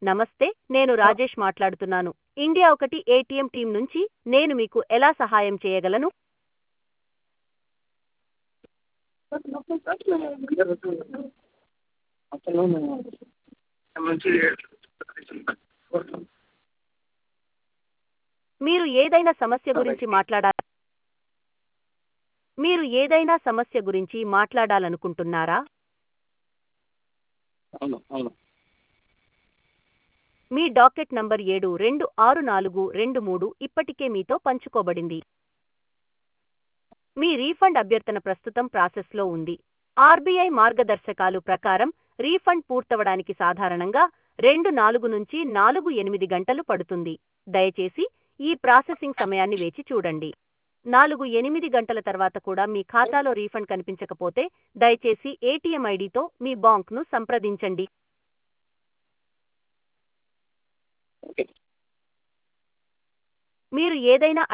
నమస్తే నేను రాజేష్ మాట్లాడుతున్నాను ఇండియా ఒకటి ఏటీఎం టీం నుంచి నేను మీకు ఎలా సహాయం చేయగలను అతను మంచి మీరు ఏదైనా సమస్య గురించి మాట్లాడా మీరు ఏదైనా సమస్య గురించి మాట్లాడాలనుకుంటున్నారా అవును అవును మీ డాకెట్ నంబర్ ఏడు రెండు ఆరు నాలుగు రెండు మూడు ఇప్పటికే మీతో పంచుకోబడింది మీ రీఫండ్ అభ్యర్థన ప్రస్తుతం ప్రాసెస్లో ఉంది ఆర్బీఐ మార్గదర్శకాలు ప్రకారం రీఫండ్ పూర్తవడానికి సాధారణంగా రెండు నాలుగు నుంచి నాలుగు ఎనిమిది గంటలు పడుతుంది దయచేసి ఈ ప్రాసెసింగ్ సమయాన్ని వేచి చూడండి నాలుగు ఎనిమిది గంటల తర్వాత కూడా మీ ఖాతాలో రీఫండ్ కనిపించకపోతే దయచేసి ఏటీఎం ఐడితో మీ బాంక్ను సంప్రదించండి ఓకే మీరు ఏదైనా